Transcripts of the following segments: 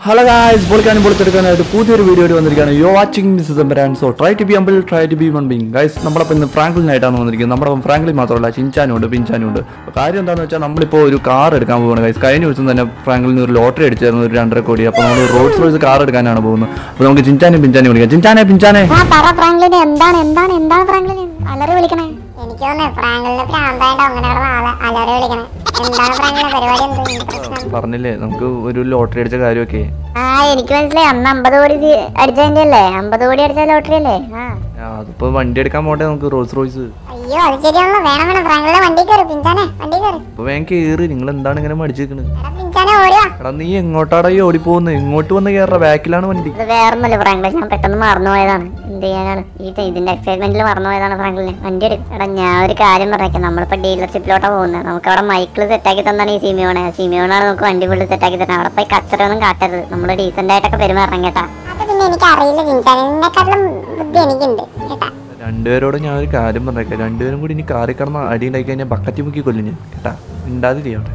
Hello guys പൊളിക്കാനും പൊളിച്ചെടുക്കാനായിട്ട് പുതിയൊരു video വന്നിരിക്കുകയാണ് you're watching miss സെമ്പരാൻ so try to be humble try to be one being guys നമ്മളപ്പോൾ ഇന്ന് ഫ്രാങ്ക്ലിനായിട്ടാണ് വന്നിരിക്കുന്നത് നമ്മുടെ ഫ്രാങ്ക്ലിൻ മാത്രമല്ല ചിഞ്ചാനും ഉണ്ട് പിഞ്ചാനും ഉണ്ട് അപ്പോൾ കാര്യം എന്താണെന്ന് വെച്ചാൽ നമ്മളിപ്പോൾ ഒരു കാർ എടുക്കാൻ പോകുന്നത് ഗൈസ് കഴിഞ്ഞ ദിവസം തന്നെ ഫ്രാങ്ക്ലിന് ഒരു ലോട്ടറി അടിച്ചായിരുന്നു ഒരു രണ്ടര കോടി അപ്പോൾ നമ്മൾ റോഡ്സ് റോയ്സ് കാർ എടുക്കാനാണ് പോകുന്നത് അപ്പോൾ നമുക്ക് ചിഞ്ചാനും പിഞ്ചാനും വിളിക്കാം ചിഞ്ചാനെ പിഞ്ചാനെ ആ പറ ഫ്രാങ്ക്ലിന് എന്താണ് എന്താണ് എന്താണ് ഫ്രാങ്ക്ലിന് അലറി വിളിക്കണേ എനിക്ക് തോന്നുന്നു ഫ്രാങ്കളിന് പ്രാന്തായിട്ട് അങ്ങനെ കിടന്ന ആള് അലറി വിളിക്കണേ എന്താണ് ഫ്രാങ്കളിന്റെ പരിപാടി എന്ത് ഈ പ്രശ്നം പറഞ്ഞില്ലേ നമുക്ക് ഒരു ലോട്ടറി അടിച്ച കാര്യമൊക്കെ ആ എനിക്ക് മനസ്സിലായി അന്ന് അമ്പത് കോടി ജി- അടിച്ചതിന്റെ അല്ലേ അമ്പത് കോടി അടിച്ച ലോട്ടറി അല്ലേ ആ ആ, അതിപ്പോൾ വണ്ടി എടുക്കാൻ പോകണ്ടേ നമുക്ക് റോൾസ് റോയ്സ് അയ്യോ അത് ശരിയാണല്ലോ വേണം വേണം ഫ്രാങ്കളിന്റെ വണ്ടി കയറി പിഞ്ചാനെ വണ്ടി കയറി അപ്പോൾ വേഗം കയറി നിങ്ങൾ എന്താണ് ഇങ്ങനെ മടിച്ചിരിക്കുന്നത് എടാ പിഞ്ചാനെ ഓടിയാ എടാ നീ എങ്ങോട്ടാടാ ഈ ഓടിപ്പോകുന്നത് ഇങ്ങോട്ട് വന്ന് കയറാ ബാക്കിലാണ് വണ്ടി ഇത് വേറൊന്നുമല്ല ഫ്രാങ്ക്ലിൻ ഞാൻ പെട്ടെന്ന് മറന്നുപോയതാണ് എന്ത് ചെയ്യാനാണ് ഈ ടെ- ഇതിന്റെ എക്സൈറ്റ്മെന്റിൽ മറന്നുപോയതാണ് ഫ്രാങ്ക്ലിൻ വണ്ടി എടുക്കും എടാ ഞാൻ ഒരു കാര്യം പറഞ്ഞേക്കാം നമ്മളിപ്പോ ഡീലർഷിപ്പിലോട്ടാ പോകുന്നത് നമുക്ക് അവിടെ മൈക്കിൾ സെറ്റാക്കി തന്നാണ് ഈ സിമിയോണെ സിമിയോണാണ് നമുക്ക് വണ്ടി ഫുള്ള് സെറ്റാക്കി തരണം അവിടെ പോയി കച്ചറൊന്നും കാട്ടരുത് നമ്മൾ ഡീസെന്റ് ആയിട്ടൊക്കെ പെരുമാറണം കേട്ടാ അത് പിന്നെ എനിക്ക് അറിയില്ല പിഞ്ചാനെ നിന്നെക്കാട്ടിലും ബുദ്ധി എനിക്കുണ്ട് കേട്ടാ രണ്ടുപേരോട് ഞാൻ ഒരു കാര്യം പറഞ്ഞേക്കാം രണ്ടുപേരും കൂടി ഇനി കാറി കിടന്ന അടി ഉണ്ടായി കഴിഞ്ഞാൽ ബക്കറ്റി മുക്കി കൊല്ലും ഞാൻ കേട്ടാ ഉണ്ടാതിരി അവിടെ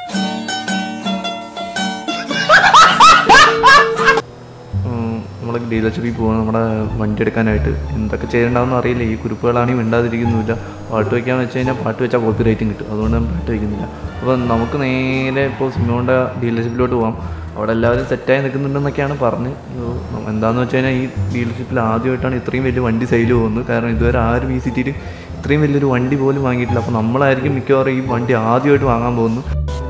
നമ്മൾ ഡീലർഷിപ്പിൽ പോകുന്നത് നമ്മുടെ വണ്ടി എടുക്കാനായിട്ട് എന്തൊക്കെ ചെയ്യണ്ടാവെന്ന് അറിയില്ല ഈ കുറിപ്പുകളാണെങ്കിൽ മിണ്ടാതിരിക്കുന്നില്ല പാട്ട് വയ്ക്കാന്ന് വെച്ച് കഴിഞ്ഞാൽ പാട്ട് വെച്ചാൽ കോപ്പി റേറ്റിംഗ് കിട്ടും അതുകൊണ്ട് ഞാൻ പാട്ട് വയ്ക്കുന്നില്ല അപ്പോൾ നമുക്ക് നേരെ ഇപ്പോൾ സിമോണ്ട ഡീലർഷിപ്പിലോട്ട് പോകാം അവിടെ എല്ലാവരും സെറ്റായി നിൽക്കുന്നുണ്ടെന്നൊക്കെയാണ് പറഞ്ഞ് ഓ, എന്താണെന്ന് വെച്ച് കഴിഞ്ഞാൽ ഈ ഡീലർഷിപ്പിൽ ആദ്യമായിട്ടാണ് ഇത്രയും വലിയ വണ്ടി സെയിൽ പോകുന്നത് കാരണം ഇതുവരെ ആരും ഈ സിറ്റിയിൽ ഇത്രയും വലിയൊരു വണ്ടി പോലും വാങ്ങിയിട്ടില്ല അപ്പോൾ നമ്മളായിരിക്കും മിക്കവാറും ഈ വണ്ടി ആദ്യമായിട്ട് വാങ്ങാൻ പോകുന്നു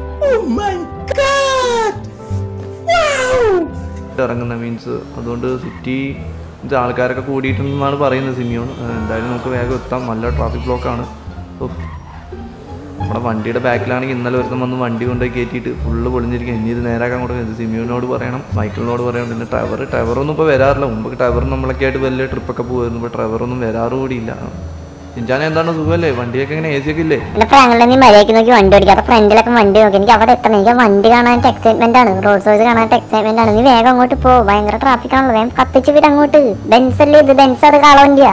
ഇറങ്ങുന്ന മീൻസ് അതുകൊണ്ട് സിറ്റി ഇത് ആൾക്കാരൊക്കെ കൂടിയിട്ടുണ്ടെന്നാണ് പറയുന്നത് സിമിയോൺ ഏഹ് എന്തായാലും നമുക്ക് വേഗം എത്താം നല്ല ട്രാഫിക് ബ്ലോക്കാണ് ഓ നമ്മുടെ വണ്ടിയുടെ ബാക്കിലാണെങ്കിൽ ഇന്നലെ ഒരുത്തം വന്ന് വണ്ടി കൊണ്ടുപോയി കയറ്റിയിട്ട് ഫുള്ള് പൊളിഞ്ഞിരിക്കും ഇനി ഇത് നേരാക്കാൻ കൊടുക്കും ഇത് സിമിയോനോട് പറയണം മൈക്കിളിനോട് പറയണം പിന്നെ ടവർ ടവറൊന്നും ഇപ്പോൾ വരാറില്ല മുമ്പ് ടവർ നമ്മളൊക്കെ ആയിട്ട് വലിയ ട്രിപ്പൊക്കെ പോകുമായിരുന്നു ഇപ്പോൾ ടവറൊന്നും വരാറ് കൂടിയില്ല ചിഞ്ചാന എന്താണ് സുഖമല്ലേ വണ്ടിയൊക്കെ ഇങ്ങനെ എ സി ഒക്കെ ഇല്ലേ എന്റെ ഫ്രാങ്ക്ലിൻ നീ മര്യാദയ്ക്ക് നോക്കി വണ്ടി ഓടിക്കാത്ത ഫ്രണ്ടിലൊക്കെ വണ്ടി നോക്കി എനിക്ക് അവിടെ എത്തണം എനിക്ക് ആ വണ്ടി കാണാനായിട്ട് എക്സൈറ്റ്മെന്റ് ആണ് റോഡ് സോഴ്സ് കാണാനായിട്ട് എക്സൈറ്റ്മെന്റ് ആണ് നീ വേഗം അങ്ങോട്ട് പോ ഭയങ്കര ട്രാഫിക് ആണല്ലോ വേഗം കത്തിച്ച് വിട് അങ്ങോട്ട് ബെൻസ് അല്ലേ ഇത് ബെൻസ് അത് കാള വണ്ടിയാ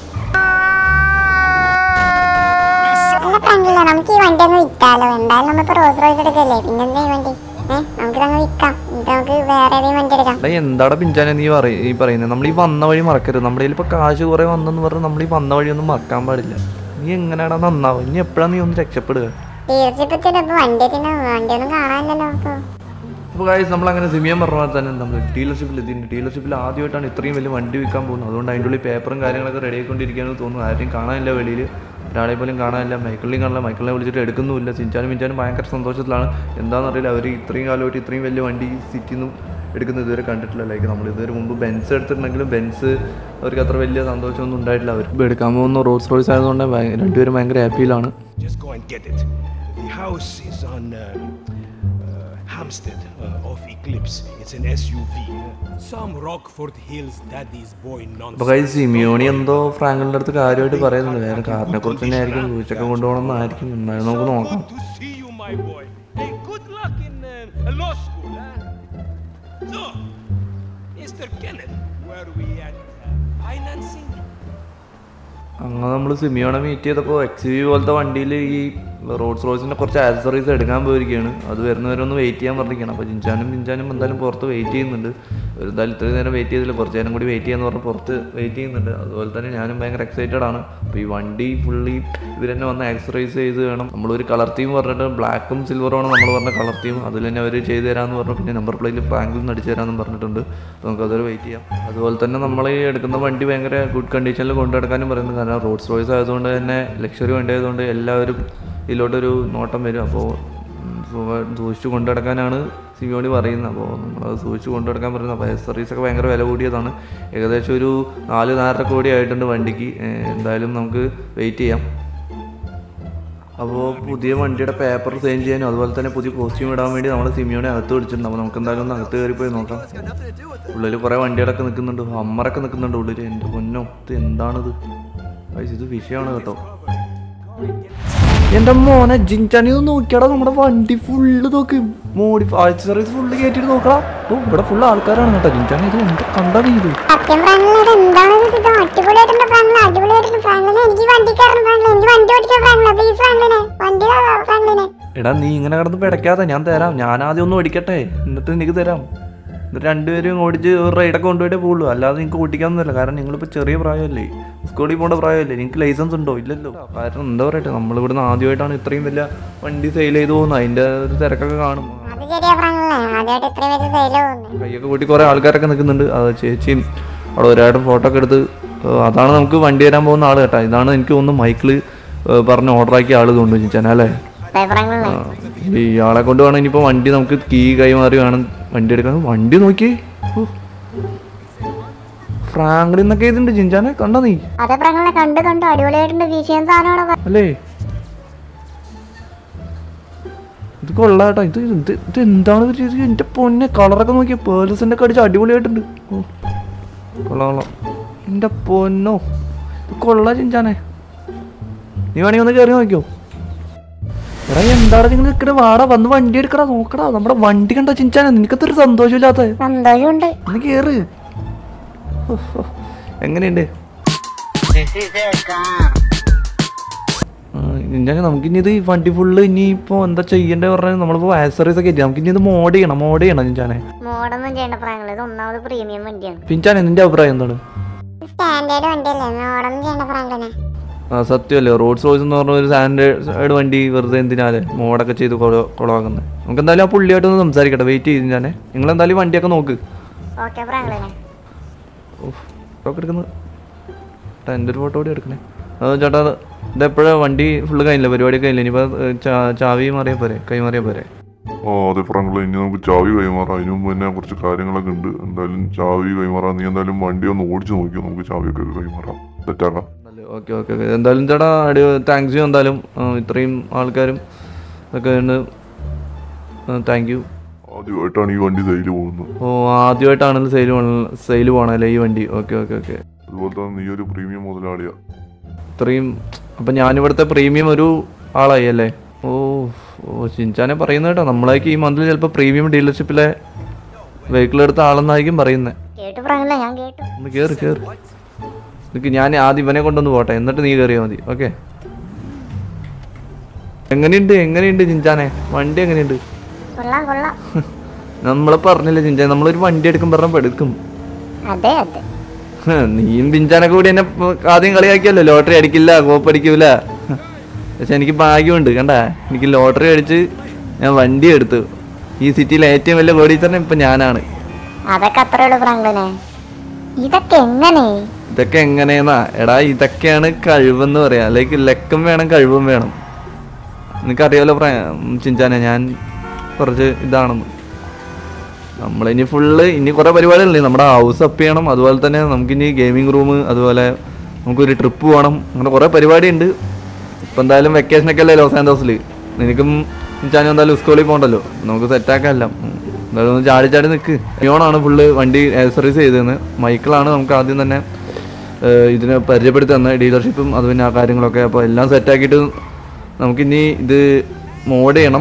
അല്ല ഫ്രാങ്കില്ല നമുക്ക് ഈ വണ്ടി അങ്ങ് വിറ്റാലോ എന്തായാലും നമ്മളിപ്പോ റോസ് റോയ്സ് എടുക്കല്ലേ പിന്നെന്താ ഈ വണ്ടി ഏഹ് നമുക്കിതങ്ങ് വിൽക്കാം എന്നിട്ട് നമുക്ക് വേറെ ഏതെങ്കിലും വണ്ടി എടുക്കാം എടാ എന്താടാ പിഞ്ചാനെ നീ പറ ഈ പറയുന്നത് നമ്മൾ ഈ വന്ന വഴി മറക്കരുത് നമ്മുടെ കയ്യിൽ ഇപ്പോൾ കാശ് കുറേ വന്നെന്ന് പറഞ്ഞ് നമ്മൾ ഈ വന്ന വഴി ഒന്നും മറക്കാൻ പാടില്ല നീ എങ്ങനെയാടാ നന്നാവും ഇനി എപ്പോഴാണ് നീ ഒന്ന് രക്ഷപ്പെടുക ഡീലർഷിപ്പ് ഇപ്പൊ വണ്ടി എത്തിയിട്ട് വണ്ടിയൊന്നും കാണാനില്ലല്ലോ ഇപ്പൊ അപ്പോൾ കാര്യം നമ്മൾ അങ്ങനെ സിമിയം പറഞ്ഞ പോലെ തന്നെ നമ്മൾ ഡീലർഷിപ്പിൽ എത്തിയിട്ടുണ്ട് ഡീലർഷിപ്പിൽ ആദ്യമായിട്ടാണ് ഇത്രയും വലിയ വണ്ടി വിൽക്കാൻ പോകുന്നത് അതുകൊണ്ട് അതിൻ്റെ ഉള്ളിൽ പേപ്പറും കാര്യങ്ങളൊക്കെ റെഡി ആയിക്കൊണ്ടിരിക്കുകയാണെന്ന് തോന്നുന്നു ആരെയും കാണാനില്ല വെളിയിൽ ഒരാളെ പോലും കാണാനില്ല മൈക്കിളിനെയും കാണില്ല മൈക്കിളിനെ വിളിച്ചിട്ട് എടുക്കുന്നുമില്ല ചിഞ്ചാനും മിഞ്ചാനും ഭയങ്കര സന്തോഷത്തിലാണ് എന്താണെന്ന് അറിയില്ല അവർ ഇത്രയും കാലമായിട്ട് ഇത്രയും വലിയ വണ്ടി സിറ്റിയിൽ നിന്നും എടുക്കുന്നത് ഇതുവരെ കണ്ടിട്ടില്ല ലൈക്ക് നമ്മൾ ഇതുവരെ മുമ്പ് ബെൻസ് എടുത്തിട്ടുണ്ടെങ്കിലും ബെൻസ് അവർക്ക് അത്ര വലിയ സന്തോഷമൊന്നും ഉണ്ടായിട്ടില്ല അവർക്ക് എടുക്കാൻ പോകുന്ന റോഡ്സ് റോയ്സ് ആയതുകൊണ്ട് ഭയ- രണ്ടുപേരും ഭയങ്കര ഹാപ്പിയിലാണ് Just go and get it. The house is on uh, uh, Hampstead uh, off Eclipse. It's an SUV. Some Rockford Hills daddy's boy അപ്പോൾ nonsense. കൈ സിമിയോണി എന്തോ ഫ്രാങ്കലിൻ്റെ അടുത്ത് കാര്യമായിട്ട് പറയുന്നുണ്ട് വേറെ കാറിനെ കുറിച്ച് തന്നെ ആയിരിക്കും ചോദിച്ചൊക്കെ കൊണ്ടുപോകണമെന്നായിരിക്കും എന്നാലും നമുക്ക് നോക്കാം Good to see you, my boy. Hey, good luck in uh, law school, huh? So, Mr. Kenneth, where we at uh, financing? അങ്ങനെ നമ്മൾ സിമിയോണെ മീറ്റ് ചെയ്തപ്പോൾ എക്സ് വി പോലത്തെ വണ്ടിയിൽ ഈ റോഡ്സ് റോയ്സിൻ്റെ കുറച്ച് ആക്സസറീസ് എടുക്കാൻ പോയിരിക്കുകയാണ് അത് വരുന്നവരെ ഒന്ന് വെയിറ്റ് ചെയ്യാൻ പറഞ്ഞിരിക്കുകയാണ് അപ്പോൾ ജിഞ്ചാനും ജിഞ്ചാനും എന്തായാലും പുറത്ത് വെയിറ്റ് ചെയ്യുന്നുണ്ട് ഒരു എന്തായാലും ഇത്രയും നേരം വെയിറ്റ് ചെയ്തില്ല കുറച്ച് നേരം കൂടി വെയിറ്റ് ചെയ്യാന്ന് പറഞ്ഞ് പുറത്ത് വെയിറ്റ് ചെയ്യുന്നുണ്ട് അതുപോലെ തന്നെ ഞാനും ഭയങ്കര എക്സൈറ്റഡ് ആണ് അപ്പോൾ ഈ വണ്ടി ഫുള്ളി ഇവർ തന്നെ വന്ന് ആക്സറൈസ് ചെയ്ത് വേണം നമ്മളൊരു കളർ തീം പറഞ്ഞിട്ട് ബ്ലാക്കും സിൽവറുമാണ് നമ്മൾ പറഞ്ഞ കളർ തീം അതിൽ തന്നെ അവർ ചെയ്ത് തരാമെന്ന് പറഞ്ഞു പിന്നെ നമ്പർ പ്ലേറ്റിൽ ഫ്രാങ്കിൽ നിന്ന് അടിച്ചു തരാമെന്ന് പറഞ്ഞിട്ടുണ്ട് അപ്പോൾ നമുക്ക് അതൊരു വെയിറ്റ് ചെയ്യാം അതുപോലെ തന്നെ നമ്മൾ ഈ എടുക്കുന്ന വണ്ടി ഭയങ്കര ഗുഡ് കണ്ടീഷനിൽ കൊണ്ടുനടക്കാനും പറയുന്നത് കാരണം റോഡ്സ് റോയ്സ് ആയതുകൊണ്ട് തന്നെ ലക്ഷറി വണ്ടി ആയതുകൊണ്ട് എല്ലാവരും ഇതിലോട്ടൊരു നോട്ടം വരും അപ്പോൾ സൂക്ഷിച്ച് കൊണ്ടു നടക്കാനാണ് സിമിയോണി പറയുന്നത് അപ്പോൾ നമ്മളത് സൂക്ഷിച്ച് കൊണ്ടു നടക്കാൻ പറയുന്നത് അപ്പോൾ accessories ഒക്കെ ഭയങ്കര വില കൂടിയതാണ് ഏകദേശം ഒരു നാല് നാലര കോടി ആയിട്ടുണ്ട് വണ്ടിക്ക് ഏഹ് എന്തായാലും നമുക്ക് വെയിറ്റ് ചെയ്യാം അപ്പോൾ പുതിയ വണ്ടിയുടെ പേപ്പർ സൈൻ ചെയ്യാനും അതുപോലെ തന്നെ പുതിയ കോസ്റ്റ്യൂം ഇടാൻ വേണ്ടി നമ്മൾ സിമിയോനെ അകത്ത് വിളിച്ചിട്ടുണ്ട് അപ്പോൾ നമുക്ക് എന്തായാലും ഒന്ന് അകത്ത് കയറി പോയി നോക്കാം ഉള്ളിൽ കുറേ വണ്ടികളൊക്കെ നിൽക്കുന്നുണ്ട് ഹമ്മറൊക്കെ നിൽക്കുന്നുണ്ട് ഉള്ളിൽ എൻ്റെ പൊന്നോ ഇത് എന്താണിത് പൈസ ഇത് വിഷയമാണ് കേട്ടോ എൻ്റെ മോനെ ജിൻചാനി ഒന്ന് നോക്കിയാടാ നമ്മുടെ വണ്ടി ഫുള്ള് നോക്ക് മോഡിഫൈ ആക്സറീസ് ഫുള്ള് കയറ്റിട്ട് നോക്കടാ ഓ ഇവിടെ ഫുള്ള് ആൾക്കാരാണ് കേട്ടോ ജിൻചാനി ഇത് എന്ത് കണ്ടാ നീ ഇത് സത്യം ഫ്രാങ്കിളിന് എന്താണ് ഇത് ഇത് അടിപൊളിയായിട്ടുണ്ട് ഫ്രാങ്കിള് അടിപൊളിയായിട്ടുണ്ട് ഫ്രാങ്കിളിന് എനിക്ക് വണ്ടി കയറണം ഫ്രാങ്കിള് എനിക്ക് വണ്ടി ഓടിക്കാൻ ഫ്രാങ്കിള് പ്ലീസ് ഫ്രാങ്കിളിനെ വണ്ടി താ ഫ്രാങ്കിളിനെ എടാ നീ ഇങ്ങനെ കിടന്ന് പിടയ്ക്കാതെ ഞാൻ തരാം ഞാൻ ആദ്യം ഒന്ന് ഓടിക്കട്ടെ എന്നിട്ട് എനിക്ക് തരാം ഇത് രണ്ടുപേരും ഓടിച്ച് ഒരു റൈഡൊക്കെ കൊണ്ടുപോയിട്ടേ പോകുള്ളൂ അല്ലാതെ നിങ്ങൾക്ക് ഓടിക്കാമെന്നല്ല കാരണം നിങ്ങളിപ്പോൾ ചെറിയ പ്രായമല്ലേ സ്കൂളിൽ പോകേണ്ട പ്രായമല്ലേ നിങ്ങൾക്ക് ലൈസൻസ് ഉണ്ടോ ഇല്ലല്ലോ കാരണം എന്താ പറയട്ടെ നമ്മളിവിടുന്ന് ആദ്യമായിട്ടാണ് ഇത്രയും വലിയ വണ്ടി സെയിൽ ചെയ്ത് പോകുന്നത് അതിൻ്റെ ഒരു തിരക്കൊക്കെ കാണും അത് ശരിയാ ഫ്രാങ്ക്ലിനെ ആദ്യമായിട്ട് ഇത്രയും വലിയ സെയില് പോകുന്നത് കൈയൊക്കെ കൂട്ടി കുറേ ആൾക്കാരൊക്കെ നിൽക്കുന്നുണ്ട് അത് ചേച്ചിയും അവിടെ ഒരാളുടെ ഫോട്ടോ ഒക്കെ എടുത്ത് ഏഹ് അതാണ് നമുക്ക് വണ്ടി തരാൻ പോകുന്ന ആൾ കേട്ടോ ഇതാണ് എനിക്ക് തോന്നുന്നു മൈക്കിൾ പറഞ്ഞ് ഓർഡർ ആക്കിയ ആൾ തോന്നുന്നു ചിഞ്ചാൻ അല്ലേ അതെ ഫ്രാങ്ക്ലിനെ ആ, ഇയാളെ കൊണ്ട് വേണം ഇനിയിപ്പോൾ വണ്ടി നമുക്ക് കീ കൈമാറി വേണം വണ്ടി എടുക്കാൻ വണ്ടി നോക്കി ഫ്രാങ്ക്ലിൻ എന്നൊക്കെ ഇതുണ്ട് ചിഞ്ചാനെ കണ്ടോ നീ അതെ ഫ്രാങ്ക്ലിനെ കണ്ട് കണ്ടു അടിപൊളിയായിട്ടുണ്ട് വീശിയൻ സാധനമാണ് അല്ലേ ഇത് കൊള്ളാട്ടോ ഇത് ഇത് ഇത് എന്താണ് ഇത് ചെയ്തത്? എന്റെ പൊന്നെ കളറൊക്കെ നോക്കിയ പേഴ്സിന്റെ ഒക്കെ അടിച്ച് അടിപൊളിയായിട്ടുണ്ട് ഓ കൊള്ളാം കൊള്ളാം എന്റെ പൊന്നോ ഇത് കൊള്ളാ ചിഞ്ചാനെ നീ വേണമെങ്കിൽ ഒന്ന് കയറി നോക്കിയോ എടാ എന്താണ് നിങ്ങൾ നിൽക്കണ വാടാ വന്ന് വണ്ടി എടുക്കടാ നോക്കടാ നമ്മുടെ വണ്ടി കണ്ട ചിഞ്ചാനെ നിനക്കത്തൊരു സന്തോഷമില്ലാത്ത സന്തോഷമുണ്ട് ഒന്ന് കേറ് ഓ, ഓ. എങ്ങനെയുണ്ട് ഞാൻ നമുക്കിനി ഇത് ഈ വണ്ടി ഫുള്ള് ഇനിയിപ്പോ എന്താ ചെയ്യണ്ടേ പറഞ്ഞാൽ നമ്മളിപ്പോ ആക്സറീസ് ഒക്കെ നമുക്കിനി ഇത് മോഡ് ചെയ്യണം മോഡ് ചെയ്യണം ചിഞ്ചാനെ മോഡൊന്നും ചെയ്യണ്ട ഫ്രാങ്ക്ലിൻ ഇത് ഒന്നാമത് പ്രീമിയം വണ്ടിയാണ് പിഞ്ചാനെ നിന്റെ അഭിപ്രായം എന്താണ് സ്റ്റാൻഡേർഡ് വണ്ടിയല്ലേ മോഡൊന്നും ചെയ്യണ്ട ഫ്രാങ്ക്ലിനെ ആ സത്യമല്ലേ റോഡ്സ് റോയ്സ് എന്ന് പറഞ്ഞ ഒരു സ്റ്റാൻഡേർഡ് വണ്ടി വെറുതെ എന്തിനാലേ മോഡൊക്കെ ചെയ്ത് കൊള- കൊളവാക്കുന്നത് നമുക്ക് എന്തായാലും ആ പുള്ളിയായിട്ടൊന്ന് സംസാരിക്കട്ടെ വെയിറ്റ് ചെയ്ത് ഞാനേ നിങ്ങൾ എന്തായാലും വണ്ടിയൊക്കെ നോക്ക് ഓക്കെ ഫ്രാങ്ക്ലിനെ ഫോട്ടോ ഒക്കെ എടുക്കുന്നത് ചേട്ടാ എൻ്റെ ഒരു ഫോട്ടോ കൂടി എടുക്കണേ അത് ചേട്ടാ ഇതെപ്പോഴാണ് വണ്ടി ഫുള്ള് കഴിഞ്ഞില്ല പരിപാടി കഴിഞ്ഞില്ല ഇനിയിപ്പോൾ ചാവി മാറിയാൽ പോരെ കൈമാറിയാൽ പോരെ ആ അതെ ഫ്രാങ്കളെ ഇനി നമുക്ക് ചാവി കൈമാറാം അതിനു മുമ്പ് തന്നെ കുറച്ച് കാര്യങ്ങളൊക്കെ ഉണ്ട് എന്തായാലും ചാവി കൈമാറാം നീ എന്തായാലും വണ്ടി ഒന്ന് ഓടിച്ചു നോക്കിയോ നമുക്ക് ചാവിയൊക്കെ കൈമാറാം തെറ്റാക്കാം നല്ല ഓക്കെ ഓക്കെ ഓക്കെ എന്തായാലും ചേട്ടാ അടി താങ്ക്സ് യു എന്തായാലും ആ, ഇത്രയും ആൾക്കാരും ഒക്കെ ഉണ്ട് താങ്ക് യു ആദ്യമായിട്ടാണ് ഈ വണ്ടി സെയിൽ പോകുന്നത് ഓ ആദ്യമായിട്ടാണല്ലോ സെയിൽ സെയിൽ പോകണല്ലേ ഈ വണ്ടി ഓക്കെ ഓക്കെ ഓക്കെ അതുപോലെ തന്നെ നീ ഒരു പ്രീമിയം മുതലാളിയാ ഇത്രയും അപ്പം ഞാനിവിടുത്തെ പ്രീമിയം ഒരു ആളായി അല്ലേ ഓ ഓ ചിഞ്ചാനെ പറയുന്നത് കേട്ടോ നമ്മളേക്ക് ഈ മന്തിൽ ചിലപ്പോൾ പ്രീമിയം ഡീലർഷിപ്പിലെ വെഹിക്കിൾ എടുത്ത ആളെന്നായിരിക്കും പറയുന്നത് കേട്ടു ഫ്രാങ്ക്ലിനെ ഞാൻ കേട്ടു ഒന്ന് കയറി കയറി നിനക്ക് ഞാൻ ആദ്യം ഇവനെ കൊണ്ടൊന്ന് പോട്ടെ എന്നിട്ട് നീ കയറിയാൽ മതി ഓക്കെ എങ്ങനെയുണ്ട് എങ്ങനെയുണ്ട് ചിഞ്ചാനെ വണ്ടി എങ്ങനെയുണ്ട് കൊള്ളാം കൊള്ളാം നമ്മളെ പറഞ്ഞില്ലേ ചിഞ്ചാൻ നമ്മളൊരു വണ്ടി എടുക്കും പറഞ്ഞപ്പോൾ എടുക്കും അതെ അതെ ഹ്, നീയും പിഞ്ചാനൊക്കെ കൂടി എന്നെ ഇപ്പൊ ആദ്യം കളിയാക്കിയല്ലോ ലോട്ടറി അടിക്കില്ല കോപ്പ് അടിക്കൂല പക്ഷെ എനിക്ക് ഭാഗ്യമുണ്ട് കണ്ട എനിക്ക് ലോട്ടറി അടിച്ച് ഞാൻ വണ്ടി എടുത്തു ഈ സിറ്റിയിലെ ഏറ്റവും വലിയ കോടീശ്വരൻ ഇപ്പൊ ഞാനാണ് അതൊക്കെ അത്രേ ഉള്ളൂ ഫ്രാങ്ക്ലിനെ ഇതൊക്കെ എങ്ങനെ ഇതൊക്കെ എങ്ങനെയെന്നാ എടാ ഇതൊക്കെയാണ് കഴിവെന്ന് പറയാ അല്ലെങ്കിൽ ലക്കം വേണം കഴിവും വേണം നിനക്കറിയാലോ പ്ര ചിഞ്ചാനെ ഞാൻ കുറച്ച് ഇതാണെന്ന് നമ്മളിനി ഫുള്ള് ഇനി കുറേ പരിപാടികളുണ്ട് നമ്മുടെ ഹൗസ് അപ്പ് ചെയ്യണം അതുപോലെ തന്നെ നമുക്കിനി ഗെയിമിംഗ് റൂം അതുപോലെ നമുക്കൊരു ട്രിപ്പ് പോകണം അങ്ങനെ കുറേ പരിപാടിയുണ്ട് ഇപ്പം എന്തായാലും വെക്കേഷനൊക്കെ അല്ലേ ലോസ് ആൻഡോസിൽ നിനക്കും ചിഞ്ചാനും എന്തായാലും സ്കൂളിൽ പോകണ്ടല്ലോ നമുക്ക് സെറ്റാക്കാമല്ല എന്തായാലും ഒന്ന് ചാടി ചാടി നിൽക്ക് യോണാണ് ഫുള്ള് വണ്ടി സർവീസ് ചെയ്തതെന്ന് മൈക്കിളാണ് നമുക്ക് ആദ്യം തന്നെ ഏഹ്, ഇതിനെ പരിചയപ്പെടുത്തി തന്നെ ഡീലർഷിപ്പും അത് പിന്നെ ആ കാര്യങ്ങളൊക്കെ അപ്പോൾ എല്ലാം സെറ്റാക്കിയിട്ട് നമുക്കിനി ഇത് മോഡ് ചെയ്യണം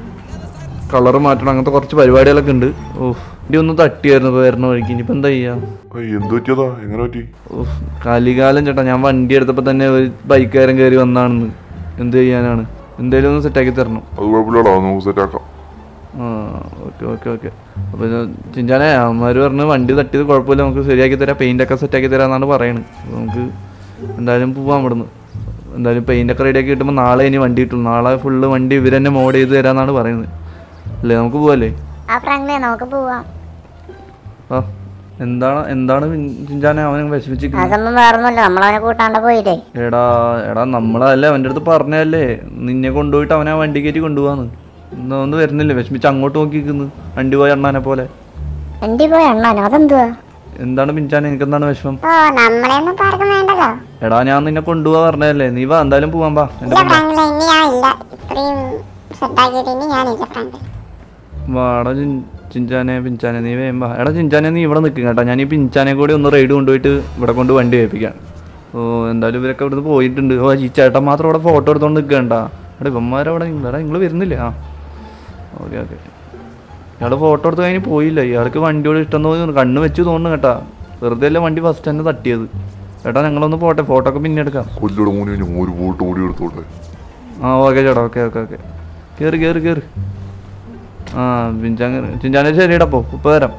കളർ മാറ്റണം അങ്ങനത്തെ കുറച്ച് പരിപാടികളൊക്കെ ഉണ്ട് ഓഹ് ഇനി ഒന്ന് തട്ടിയായിരുന്നു ഇപ്പോൾ വരുന്ന വഴിക്ക് ഇനിയിപ്പോൾ എന്താ ചെയ്യുക ഏയ്, എന്ത് പറ്റിയതാ എങ്ങനെ പറ്റി ഓഹ് കലികാലം ചേട്ടാ ഞാൻ വണ്ടി എടുത്തപ്പോൾ തന്നെ ഒരു ബൈക്കുകാരൻ കയറി വന്നാണെന്ന് എന്ത് ചെയ്യാനാണ് എന്തേലും ഒന്ന് സെറ്റാക്കി തരണം അത് കുഴപ്പമില്ലടാ അത് നമുക്ക് സെറ്റാക്കാം ആ ഓക്കെ ഓക്കെ ഓക്കെ അപ്പോൾ ചിഞ്ചാനെ അമ്മമാർ പറഞ്ഞ് വണ്ടി തട്ടിയത് കുഴപ്പമില്ല നമുക്ക് ശരിയാക്കി തരാം പെയിൻ്റൊക്കെ സെറ്റാക്കി തരാമെന്നാണ് പറയുന്നത് അപ്പോൾ നമുക്ക് എന്തായാലും പോവാം ഇവിടുന്ന് എന്തായാലും പെയിൻ്റൊക്കെ റെഡിയാക്കി കിട്ടുമ്പോൾ നാളെ ഇനി വണ്ടി കിട്ടുള്ളൂ നാളെ ഫുള്ള് വണ്ടി ഇവർ തന്നെ മോഡ് ചെയ്ത് തരാമെന്നാണ് പറയുന്നത് അല്ലേ നമുക്ക് പോവല്ലേ ആ ഫ്രാങ്ക്ലിനെ നമുക്ക് പോവാം ആ എന്താണ് എന്താണ് ചിഞ്ചാനെ അവനെ വിഷമിച്ചിരിക്കുന്നത് അതൊന്നും വേറൊന്നുമില്ല നമ്മളവനെ കൂട്ടാണ്ട് പോയില്ലേ എടാ എടാ നമ്മളല്ലേ അവൻ്റെ അടുത്ത് പറഞ്ഞതല്ലേ നിന്നെ കൊണ്ടുപോയിട്ട് അവനെ ആ വണ്ടി കയറ്റി കൊണ്ടുപോവാന്ന് ഇന്ന് ഒന്ന് വരുന്നില്ലേ വിഷമിച്ച് അങ്ങോട്ട് നോക്കി നിൽക്കുന്നു വണ്ടി പോയ അണ്ണാനെ പോലെ വണ്ടി പോയി അണ്ണാനോ അതെന്തുവാ എന്താണ് പിഞ്ചാൻ എനിക്ക് എന്താണ് വിഷമം ഓ നമ്മളെയൊന്നും ഇപ്പൊ ആർക്കും വേണ്ടല്ലോ എടാ ഞാൻ നിന്നെ കൊണ്ടുപോവാ പറഞ്ഞതല്ലേ നീ വാ എന്തായാലും പോവാൻ പാ എൻ്റെ ഇല്ല കൂടെ. ഫ്രാങ്ക്ലിൻ ഇനി ഞാൻ ഇല്ല ഇത്രയും സെറ്റാക്കിയിട്ട് ഇനി ഞാനില്ല ഫ്രാങ്ക്ലിൻ വാടാ ചിൻ- ചിഞ്ചാനെ പിഞ്ചാനെ നീ വേഗം വാ എടാ ചിഞ്ചാനെ നീ ഇവിടെ നിൽക്കും കേട്ടോ ഞാൻ ഈ പിഞ്ചാനെ കൂടി ഒന്ന് റൈഡ് കൊണ്ടുപോയിട്ട് ഇവിടെ കൊണ്ട് വണ്ടി വേപ്പിക്കാം ഓ എന്തായാലും ഇവരൊക്കെ ഇവിടുന്ന് പോയിട്ടുണ്ട് ഓ ഈ ചേട്ടൻ മാത്രം ഇവിടെ ഫോട്ടോ എടുത്തോണ്ട് നിൽക്കണ്ട എടാ ഇവന്മാരവിടെ എടാ നിങ്ങൾ വരുന്നില്ലേ ആ ഓക്കെ ഓക്കെ ഇയാൾ ഫോട്ടോ എടുത്ത് കഴിഞ്ഞ് പോയില്ല ഇയാൾക്ക് വണ്ടിയോട് ഇഷ്ടം തോന്നി കണ്ണ് വെച്ച് തോന്നുന്നു കേട്ടാ വെറുതെ അല്ലേ വണ്ടി ഫസ്റ്റ് തന്നെ തട്ടിയത് ചേട്ടാ ഞങ്ങളൊന്ന് പോട്ടെ ഫോട്ടോ ഒക്കെ പിന്നെ എടുക്കാം കൊല്ലിയുടെ മൂന്ന് കഴിഞ്ഞ് ഒരു ബോട്ട് ഓടി എടുത്തോട്ടെ ആ ഓക്കെ ചേട്ടാ ഓക്കെ ഓക്കെ ഓക്കെ കയറി കയറി കയറി ആ ചിഞ്ചാൻ ചിഞ്ചാനെ ശരിയടാ പോ ഇപ്പം വരാം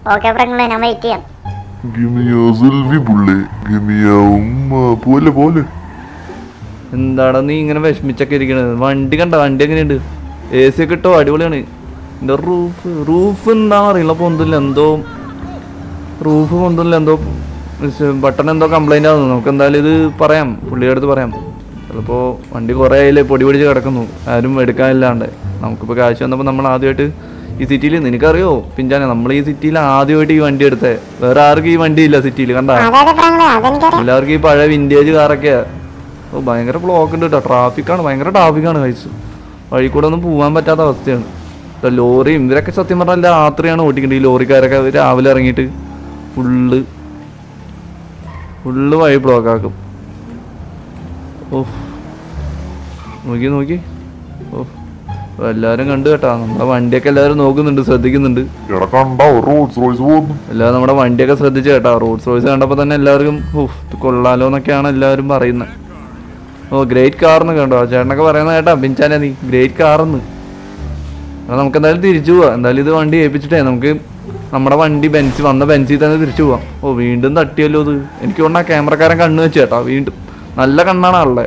ഓക്കെ ഫ്രണ്ടിലെ ഞാൻ വെയിറ്റ് ചെയ്യാം ഗിമിയ സെൽവി പുള്ളേ ഗിമിയ ഉമ്മ പോലെ പോലെ എന്താടാ നീ ഇങ്ങനെ വിഷമിച്ചൊക്കെ ഇരിക്കണത് വണ്ടി കണ്ട വണ്ടി എങ്ങനെയുണ്ട് എ സി ഒക്കെ ഇട്ടോ അടിപൊളിയാണ് എൻ്റെ റൂഫ് റൂഫ് എന്താണെന്ന് അറിയില്ല പൊന്തില്ല എന്തോ റൂഫ് പൊന്തില്ല എന്തോ ബട്ടൺ എന്തോ കംപ്ലൈൻ്റ് ആവുന്നു നമുക്ക് എന്തായാലും ഇത് പറയാം പുള്ളിയുടെ അടുത്ത് പറയാം ചിലപ്പോൾ വണ്ടി കുറേ ആയില്ലേ പൊടി പിടിച്ച് കിടക്കുന്നു ആരും എടുക്കാനില്ലാണ്ട് നമുക്കിപ്പോൾ കാശ് വന്നപ്പോൾ നമ്മൾ ആദ്യമായിട്ട് ഈ സിറ്റിയിൽ നിനക്കറിയോ പിഞ്ചാനെ നമ്മൾ ഈ സിറ്റിയിൽ ആദ്യമായിട്ട് ഈ വണ്ടി എടുത്തേ വേറെ ആർക്കും ഈ വണ്ടി ഇല്ല സിറ്റിയിൽ കണ്ടാ അതെ അതെ ഫ്രാങ്ക്ലിൻ അതെനിക്കറിയാം എല്ലാവർക്കും ഈ പഴയ വിൻറ്റേജ് കാറൊക്കെയാ ഓ ഭയങ്കര ബ്ലോക്ക് ഉണ്ട് കേട്ടോ ട്രാഫിക്കാണ് ഭയങ്കര ട്രാഫിക്കാണ് കഴിച്ചു വഴി കൂടെ ഒന്നും പോകാൻ പറ്റാത്ത അവസ്ഥയാണ് ഇപ്പൊ ലോറിയും ഇവരൊക്കെ സത്യം പറഞ്ഞാൽ രാത്രിയാണ് ഓടിക്കേണ്ടത് ഈ ലോറിക്കാരൊക്കെ രാവിലെ ഇറങ്ങിയിട്ട് ഫുള്ള് ഫുള്ള് വഴി ബ്ലോക്ക് ആക്കും ഓ നോക്കി നോക്കി ഓ അപ്പൊ എല്ലാവരും കണ്ടു കേട്ടാ നമ്മുടെ വണ്ടിയൊക്കെ എല്ലാവരും നോക്കുന്നുണ്ട് ശ്രദ്ധിക്കുന്നുണ്ട് എടാ കണ്ടാ റോഡ്സ് റോയ്സ് പോകുന്നു എല്ലാവരും നമ്മുടെ വണ്ടിയൊക്കെ ശ്രദ്ധിച്ചു കേട്ടോ റോഡ് റോയ്സ് കണ്ടപ്പോൾ തന്നെ എല്ലാവർക്കും ഉഫ് ഇത് കൊള്ളാലോ എന്നൊക്കെയാണ് എല്ലാവരും പറയുന്നത് ഓ ഗ്രേറ്റ് കാർന്ന് കണ്ടോ ചേട്ടനൊക്കെ പറയുന്നത് കേട്ടാ പിഞ്ചാനെ നീ ഗ്രേറ്റ് കാർന്ന് എന്നാൽ നമുക്ക് എന്തായാലും തിരിച്ചു പോവാം എന്തായാലും ഇത് വണ്ടി ഏൽപ്പിച്ചിട്ടേ നമുക്ക് നമ്മുടെ വണ്ടി ബെൻസ് വന്ന ബെൻസിൽ തന്നെ തിരിച്ചു പോവാം ഓ വീണ്ടും തട്ടിയല്ലോ ഇത് എനിക്ക് തോന്നുന്നു ആ ക്യാമറക്കാരൻ കണ്ണ് വെച്ച് കേട്ടോ വീണ്ടും നല്ല കണ്ണാണ് ആളുടെ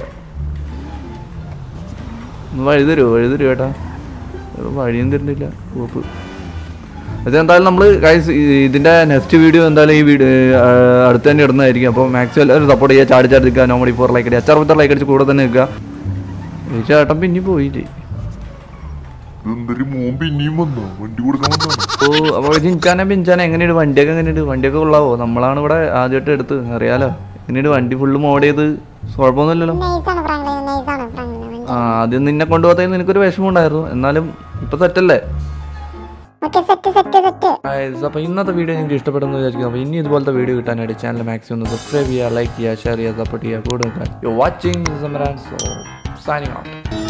ഒന്ന് വഴി തരുമോ വഴി തരുമോ ചേട്ടാ ഒരു വഴിയും തരുന്നില്ല കോപ്പ് അത് എന്തായാലും നമ്മൾ ഗൈസ് ഇതിന്റെ നെക്സ്റ്റ് വീഡിയോ എന്തായാലും ഈ വീഡിയോ അടുത്ത് തന്നെ ഇടുന്നതായിരിക്കും അപ്പോൾ മാക്സിമം എല്ലാവരും സപ്പോർട്ട് ചെയ്യുക ചാടി ചാടി നിൽക്കുക നോമഡി ഫോർ ലൈക്ക് അടിക്കുക അച്ചാർ ലൈക്ക് അടിച്ച് കൂടെ തന്നെ നിൽക്കുക ഈ ചേട്ടൻ പിന്നെ പോയില്ലേ എന്തൊരു മോൻ പിന്നെയും വന്നോ വണ്ടി കൊടുക്കാൻ വന്നാണ് ഓ അപ്പോൾ ചിഞ്ചാനെ പിഞ്ചാനെ എങ്ങനെയുണ്ട് വണ്ടിയൊക്കെ എങ്ങനെയുണ്ട് വണ്ടിയൊക്കെ കൊള്ളാവോ നമ്മളാണ് ഇവിടെ ആദ്യമായിട്ട് എടുത്ത് അറിയാലോ എങ്ങനെയുണ്ട് വണ്ടി ഫുള്ള് മോഡ് ചെയ്ത് കുഴപ്പമൊന്നുമില്ലല്ലോ നൈസാണ് ഫ്രാങ്ക്ലിൻ നൈസാണ് ഫ്രാങ്ക്ലിൻ വണ്ടി ആ ആദ്യം നിന്നെ കൊണ്ടുപോകത്തതിന് നിനക്കൊരു വിഷമം ഉണ്ടായിരുന്നു എന്നാലും ഇപ്പൊ സെറ്റല്ലേ okay set set set guys അപ്പോൾ ഇന്നത്തെ വീഡിയോ നിങ്ങൾക്ക് ഇഷ്ടപ്പെടുന്നു വിചാരിക്കുന്നു അപ്പോൾ ഇനി ഇതുപോലത്തെ വീഡിയോ കിട്ടാനായിട്ട് ചാനൽ മാക്സിമം ഒന്ന് സബ്സ്ക്രൈബ് ചെയ്യുക ലൈക്ക് ചെയ്യുക ഷെയർ ചെയ്യുക സപ്പോർട്ട് ചെയ്യുക കൂടെ നിൽക്കാൻ you watching so signing out